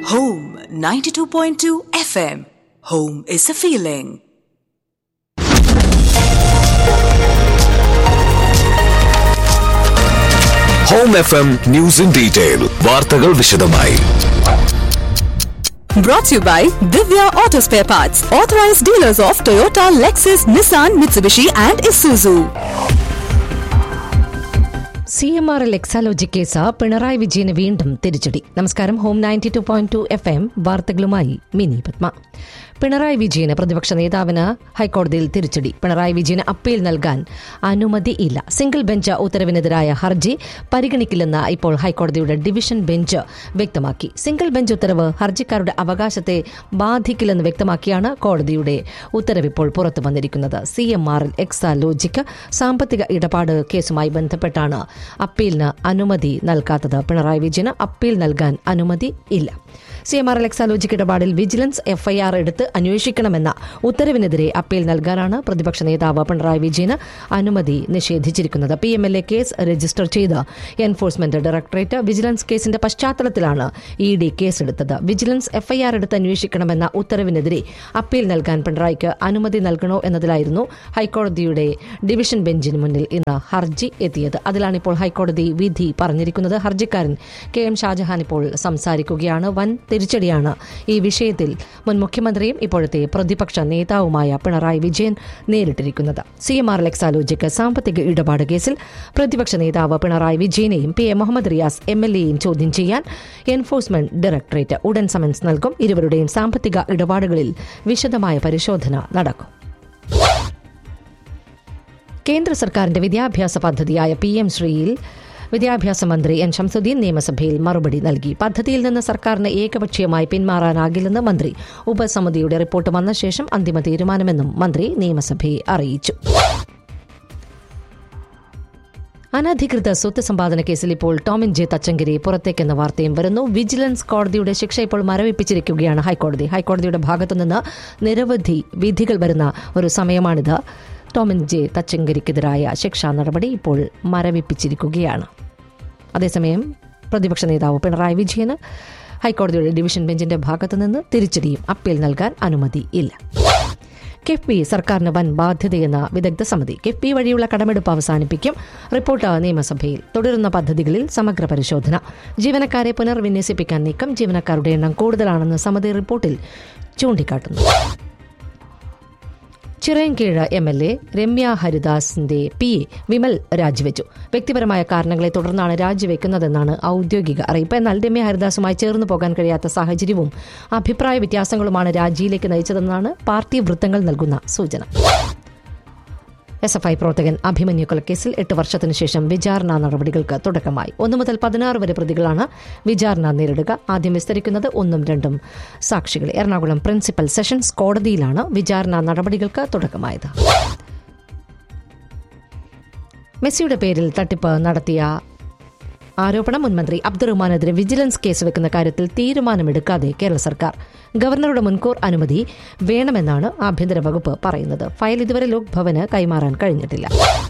Home 92.2 FM. Home is a feeling. Home F M news in detail വാർത്തകൾ വിശദമായി Brought to you by Divya Auto Spare Parts, authorized dealers of Toyota, Lexus, Nissan, Mitsubishi, and Isuzu. C M R L Exalogic case Pinarayi വിജയന് വീണ്ടും തിരിച്ചടി നമസ്കാരം home ninety two point two F M വാർത്തകളുമായി മിനി പത്മ പിണറായി വിജയന് പ്രതിപക്ഷ നേതാവിന് ഹൈക്കോടതിയിൽ തിരിച്ചടി പിണറായി വിജയന് അപ്പീൽ നൽകാൻ അനുമതിയില്ല സിംഗിൾ ബെഞ്ച് ഉത്തരവിനെതിരായ ഹർജി പരിഗണിക്കില്ലെന്ന് ഇപ്പോൾ ഹൈക്കോടതിയുടെ ഡിവിഷൻ ബെഞ്ച് വ്യക്തമാക്കി സിംഗിൾ ബെഞ്ച് ഉത്തരവ് ഹർജിക്കാരുടെ അവകാശത്തെ ബാധിക്കില്ലെന്ന് വ്യക്തമാക്കിയാണ് കോടതിയുടെ ഉത്തരവ് ഇപ്പോൾ പുറത്തു വന്നിരിക്കുന്നത് C M R L Exalogic സാമ്പത്തിക ഇടപാട് കേസുമായി ബന്ധപ്പെട്ടാണ് അപ്പീലിന് അനുമതി നൽകാത്തത് പിണറായി വിജയന് അപ്പീൽ നൽകാൻ അനുമതി ഇല്ല C M R L Exalogic ഇടപാടിൽ വിജിലൻസ് എഫ്ഐആർ എടുത്ത് അന്വേഷിക്കണമെന്ന ഉത്തരവിനെതിരെ അപ്പീൽ നൽകാനാണ് പ്രതിപക്ഷ നേതാവ് പിണറായി വിജയന് അനുമതി നിഷേധിച്ചിരിക്കുന്നത് P M L A case register ചെയ്ത് എൻഫോഴ്സ്മെന്റ് ഡയറക്ടറേറ്റ് വിജിലൻസ് കേസിന്റെ പശ്ചാത്തലത്തിലാണ് ഇ ഡി കേസെടുത്തത് വിജിലൻസ് എഫ്ഐആർ എടുത്ത് അന്വേഷിക്കണമെന്ന ഉത്തരവിനെതിരെ അപ്പീൽ നൽകാൻ പിണറായിക്ക് അനുമതി നൽകണോ എന്നതിലായിരുന്നു ഹൈക്കോടതിയുടെ ഡിവിഷൻ ബെഞ്ചിന് മുന്നിൽ ഇന്ന് ഹർജി എത്തിയത് അതിലാണ് ഇപ്പോൾ ഹൈക്കോടതി വിധി പറഞ്ഞിരിക്കുന്നത് ഹർജിക്കാരൻ കെ എം ഷാജഹാൻ ഇപ്പോൾ സംസാരിക്കുകയാണ് വൻ തിരിച്ചടിയാണ് ഈ വിഷയത്തിൽ മുൻ മുഖ്യമന്ത്രിയും ഇപ്പോഴത്തെ പ്രതിപക്ഷ നേതാവുമായ പിണറായി വിജയൻ നേരിട്ടിരിക്കുന്നത് സി എം ആർ എക്സാലോജിക്ക് സാമ്പത്തിക ഇടപാട് കേസിൽ പ്രതിപക്ഷ നേതാവ് പിണറായി വിജയനെയും P A Muhammad Riyas M L എയും ചോദ്യം ചെയ്യാൻ എൻഫോഴ്സ്മെന്റ് ഡയറക്ടറേറ്റ് ഉടൻ സമൻസ് നൽകും ഇരുവരുടെയും സാമ്പത്തിക ഇടപാടുകളിൽ വിശദമായ പരിശോധന നടക്കും കേന്ദ്ര സർക്കാരിന്റെ വിദ്യാഭ്യാസ പദ്ധതിയായ പി എം ശ്രീയിൽ വിദ്യാഭ്യാസ മന്ത്രി എൻ ശംസുദ്ദീൻ നിയമസഭയിൽ മറുപടി നൽകി പദ്ധതിയിൽ നിന്ന് സർക്കാരിന് ഏകപക്ഷീയമായി പിന്മാറാനാകില്ലെന്ന് മന്ത്രി ഉപസമിതിയുടെ റിപ്പോർട്ട് വന്ന ശേഷം അന്തിമ തീരുമാനമെന്നും മന്ത്രി നിയമസഭയെ അറിയിച്ചു അനധികൃത സ്വത്ത് സമ്പാദന കേസിൽ ഇപ്പോൾ ടോമിൻ ജെ തച്ചങ്കരി പുറത്തേക്കെന്ന വാർത്തയും വരുന്നു വിജിലൻസ് കോടതിയുടെ ശിക്ഷ ഇപ്പോൾ മരവിപ്പിച്ചിരിക്കുകയാണ് ഹൈക്കോടതി ഹൈക്കോടതിയുടെ ഭാഗത്തുനിന്ന് നിരവധി വിധികൾ വരുന്ന ഒരു സമയമാണിത് ടോമിൻ ജെ തച്ചങ്കരിക്കെതിരായ ശിക്ഷാ നടപടി ഇപ്പോൾ മരവിപ്പിച്ചിരിക്കുകയാണ് അതേസമയം പ്രതിപക്ഷ നേതാവ് പിണറായി വിജയന് ഹൈക്കോടതിയുടെ ഡിവിഷൻ ബെഞ്ചിന്റെ ഭാഗത്തുനിന്ന് തിരിച്ചടിയും അപ്പീൽ നൽകാൻ അനുമതി ഇല്ല കിഫ്ബി സർക്കാരിന് വൻ ബാധ്യതയെന്ന വിദഗ്ധ സമിതി കിഫ്ബി വഴിയുള്ള കടമെടുപ്പ് അവസാനിപ്പിക്കും റിപ്പോർട്ട് നിയമസഭയിൽ തുടരുന്ന പദ്ധതികളിൽ സമഗ്ര പരിശോധന ജീവനക്കാരെ പുനർവിന്യസിപ്പിക്കാൻ നീക്കം ജീവനക്കാരുടെ എണ്ണം കൂടുതലാണെന്ന് സമിതി റിപ്പോർട്ടിൽ ചൂണ്ടിക്കാട്ടുന്നു Chirayinkeezhu M L A Ramya ഹരിദാസിന്റെ പി എ വിമൽ രാജിവെച്ചു വ്യക്തിപരമായ കാരണങ്ങളെ തുടർന്നാണ് രാജിവെക്കുന്നതെന്നാണ് ഔദ്യോഗിക അറിയിപ്പ് എന്നാൽ രമ്യ ഹരിദാസുമായി ചേർന്നു പോകാൻ കഴിയാത്ത സാഹചര്യവും അഭിപ്രായ വ്യത്യാസങ്ങളുമാണ് രാജിയിലേക്ക് നയിച്ചതെന്നാണ് പാർട്ടി വൃത്തങ്ങൾ നൽകുന്ന സൂചന എസ് എഫ് ഐ പ്രവർത്തകൻ അഭിമന്യു കൊലക്കേസിൽ എട്ട് വർഷത്തിനു ശേഷം വിചാരണ നടപടികൾക്ക് തുടക്കമായി ഒന്നു മുതൽ പതിനാറ് വരെ പ്രതികളാണ് വിചാരണ നേരിടുക ആദ്യം വിസ്തരിക്കുന്നത് ഒന്നും രണ്ടും സാക്ഷികളെ എറണാകുളം പ്രിൻസിപ്പൽ സെഷൻസ് കോടതിയിലാണ് വിചാരണ നടപടികൾക്ക് തുടക്കമായത് മെസ്സിയുടെ പേരിൽ തട്ടിപ്പ് നടത്തിയ ആരോപണം മുൻമന്ത്രി അബ്ദുറഹ്മാനെതിരെ വിജിലൻസ് കേസ് വെക്കുന്ന കാര്യത്തിൽ തീരുമാനമെടുക്കാതെ കേരള സർക്കാർ ഗവർണറുടെ മുൻകൂർ അനുമതി വേണമെന്നാണ് ആഭ്യന്തര വകുപ്പ് പറയുന്നത് ഫയൽ ഇതുവരെ ലോക് ഭവന് കൈമാറാൻ കഴിഞ്ഞിട്ടില്ല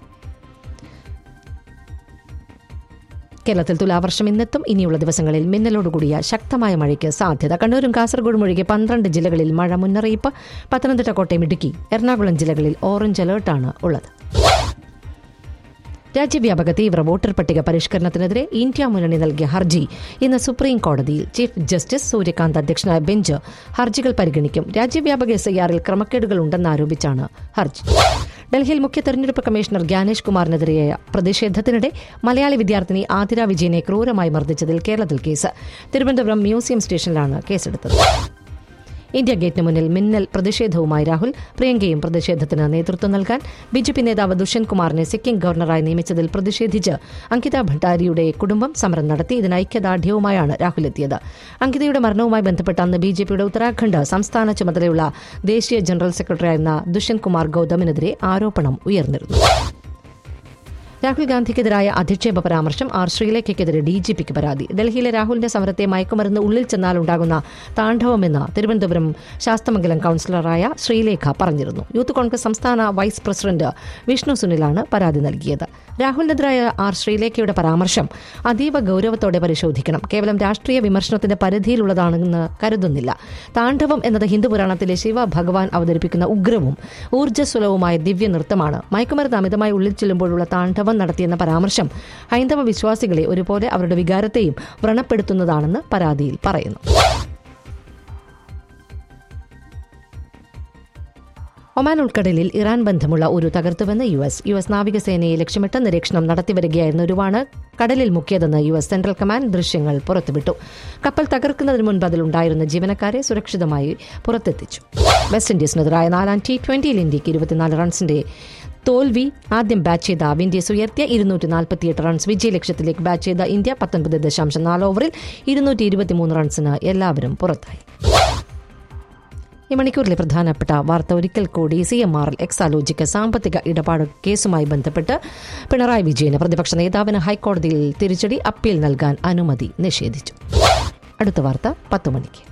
കേരളത്തിൽ തുലാവർഷം ഇന്നെത്തും ഇനിയുള്ള ദിവസങ്ങളിൽ മിന്നലോടുകൂടിയ ശക്തമായ മഴയ്ക്ക് സാധ്യത കണ്ണൂരും കാസർഗോഡും ഒഴികെ പന്ത്രണ്ട് ജില്ലകളിൽ മഴ മുന്നറിയിപ്പ് പത്തനംതിട്ട കോട്ടയം ഇടുക്കി എറണാകുളം ജില്ലകളിൽ ഓറഞ്ച് അലേർട്ടാണ് ഉള്ളത് രാജ്യവ്യാപക തീവ്ര വോട്ടർ പട്ടിക പരിഷ്കരണത്തിനെതിരെ ഇന്ത്യ മുന്നണി നൽകിയ ഹർജി ഇന്ന് സുപ്രീം കോടതിയിൽ ചീഫ് ജസ്റ്റിസ് സൂര്യകാന്ത് അധ്യക്ഷനായ ബെഞ്ച് ഹർജികൾ പരിഗണിക്കും രാജ്യവ്യാപക എസ് ഐ ആറിൽ ക്രമക്കേടുകൾ ഉണ്ടെന്നാരോപിച്ചാണ് ഹർജി ഡൽഹിയിൽ മുഖ്യ തെരഞ്ഞെടുപ്പ് കമ്മീഷണർ ഗ്യാനേഷ് കുമാറിനെതിരെയായ പ്രതിഷേധത്തിനിടെ മലയാളി വിദ്യാർത്ഥിനി ആതിര വിജയനെ ക്രൂരമായി മർദ്ദിച്ചതിൽ കേരളത്തിൽ കേസ് തിരുവനന്തപുരം മ്യൂസിയം സ്റ്റേഷനിലാണ് കേസെടുത്തത് ഇന്ത്യ ഗേറ്റിന് മുന്നിൽ മിന്നൽ പ്രതിഷേധവുമായി രാഹുൽ പ്രിയങ്കയും പ്രതിഷേധത്തിന് നേതൃത്വം നൽകാൻ ബി ജെ പി നേതാവ് ദുഷ്യന്ത് കുമാറിനെ സിക്കിം ഗവർണറായി നിയമിച്ചതിൽ പ്രതിഷേധിച്ച് അങ്കിത ഭണ്ഡാരിയുടെ കുടുംബം സമരം നടത്തി ഇതിന് ഐക്യദാർഢ്യവുമായാണ് രാഹുൽ എത്തിയത് അങ്കിതയുടെ മരണവുമായി ബന്ധപ്പെട്ട് അന്ന് ബി ജെ പിയുടെ ഉത്തരാഖണ്ഡ് സംസ്ഥാന ചുമതലയുള്ള ദേശീയ ജനറൽ സെക്രട്ടറിയായിരുന്ന ദുഷ്യന്ത് കുമാർ ഗൌതമിനെതിരെ ആരോപണം ഉയർന്നിരുന്നു രാഹുൽ ഗാന്ധിക്കെതിരായ അധിക്ഷേപ പരാമർശം ആർ ശ്രീലേഖയ്ക്കെതിരെ ഡി ജി പിക്ക് പരാതി ഡൽഹിയിലെ രാഹുലിന്റെ സമരത്തെ മയക്കുമരുന്ന് ഉള്ളിൽ ചെന്നാൽ ഉണ്ടാകുന്ന താണ്ഡവമെന്ന് തിരുവനന്തപുരം ശാസ്തമംഗലം കൌൺസിലറായ ശ്രീലേഖ പറഞ്ഞിരുന്നു യൂത്ത് കോൺഗ്രസ് സംസ്ഥാന വൈസ് പ്രസിഡന്റ് വിഷ്ണു സുനിലാണ് പരാതി നൽകിയത് രാഹുലിനെതിരായ ആർ ശ്രീലേഖയുടെ പരാമർശം അതീവ ഗൌരവത്തോടെ പരിശോധിക്കണം കേവലം രാഷ്ട്രീയ വിമർശനത്തിന്റെ പരിധിയിലുള്ളതാണെന്ന് കരുതുന്നില്ല താണ്ഡവം എന്നത് ഹിന്ദു പുരാണത്തിലെ ശിവ ഭഗവാൻ അവതരിപ്പിക്കുന്ന ഉഗ്രവും ഊർജ്ജസ്വലവുമായ ദിവ്യ നൃത്തമാണ് മയക്കുമരുന്ന് അമിതമായി ഉള്ളിൽ ചെല്ലുമ്പോഴുള്ള താണ്ഡവം നടത്തിയെന്ന പരാമർശം ഹൈന്ദവ വിശ്വാസികളെ ഒരുപോലെ അവരുടെ വികാരത്തെയും വ്രണപ്പെടുത്തുന്നതാണെന്ന് പരാതിയിൽ പറയുന്നു ഒമാൻ ഉൾക്കടലിൽ ഇറാൻ ബന്ധമുള്ള ഒരു തകർത്തുവെന്ന് യു എസ് യു എസ് നാവികസേനയെ ലക്ഷ്യമിട്ട് നിരീക്ഷണം നടത്തിവരികയായിരുന്ന ഒരുവാണ് കടലിൽ മുക്കിയതെന്ന് യു എസ് സെൻട്രൽ കമാൻഡ് ദൃശ്യങ്ങൾ പുറത്തുവിട്ടു കപ്പൽ തകർക്കുന്നതിന് മുൻപ് അതിലുണ്ടായിരുന്ന ജീവനക്കാരെ സുരക്ഷിതമായി പുറത്തെത്തിച്ചു വെസ്റ്റ് ഇൻഡീസിനെതിരായ നാലാം ടി ട്വന്റിയിൽ ഇന്ത്യക്ക് ഇരുപത്തിനാല് റൺസിന്റെ തോൽവി ആദ്യം ബാറ്റ് ചെയ്ത വിൻഡീസ് ഉയർത്തിയ ഇരുന്നൂറ്റി നാൽപ്പത്തിയെട്ട് റൺസ് വിജയലക്ഷ്യത്തിലേക്ക് ബാറ്റ് ചെയ്ത ഇന്ത്യ പത്തൊൻപത് ദശാംശം നാല് ഓവറിൽ ഇരുന്നൂറ്റി ഇരുപത്തിമൂന്ന് റൺസിന് എല്ലാവരും പുറത്തായി ഈ മണിക്കൂറിലെ പ്രധാനപ്പെട്ട വാർത്ത ഒരിക്കൽ കൂടി സി എം ആറിൽ എക്സാലോജിക്ക് സാമ്പത്തിക ഇടപാട് കേസുമായി ബന്ധപ്പെട്ട് പിണറായി വിജയന് പ്രതിപക്ഷ നേതാവിന് ഹൈക്കോടതിയിൽ തിരിച്ചടി അപ്പീൽ നൽകാൻ അനുമതി നിഷേധിച്ചു അടുത്ത വാർത്ത പത്ത് മണിക്ക്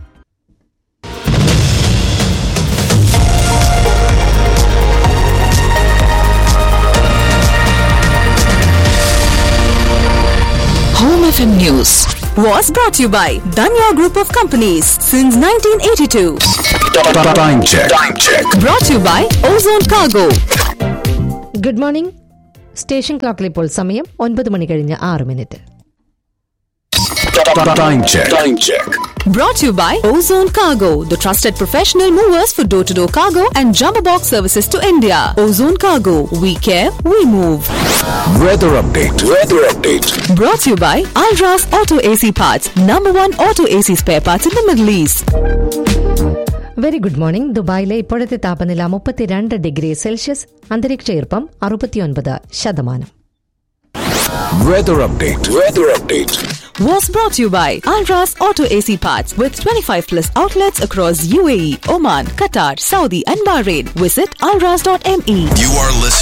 Home FM News was brought to you by Danya Group of Companies since 1982. Time check. Time check. Brought to you by Ozone Cargo. Good morning station ക്ലോക്കിൽ ഇപ്പോൾ സമയം ഒൻപത് മണി കഴിഞ്ഞ് ആറ് minute Time check. Time check. Brought to you by Ozone Cargo, the trusted professional movers for door to door cargo and jumbo box services to India. Ozone Cargo, we care, we move. Weather update. Weather update. Brought to you by Alras Auto AC Parts, number one auto AC spare parts in the Middle East. Very good morning ദുബായിലെ ഇപ്പോഴത്തെ താപനില മുപ്പത്തിരണ്ട് degree Celsius അന്തരീക്ഷ ഈർപ്പം അറുപത്തിയൊൻപത് ശതമാനം Weather update. Weather update. Was brought to you by Alras Auto AC Parts with 25 plus outlets across UAE, Oman, Qatar, Saudi, and Bahrain. Visit alras.me. You are listening.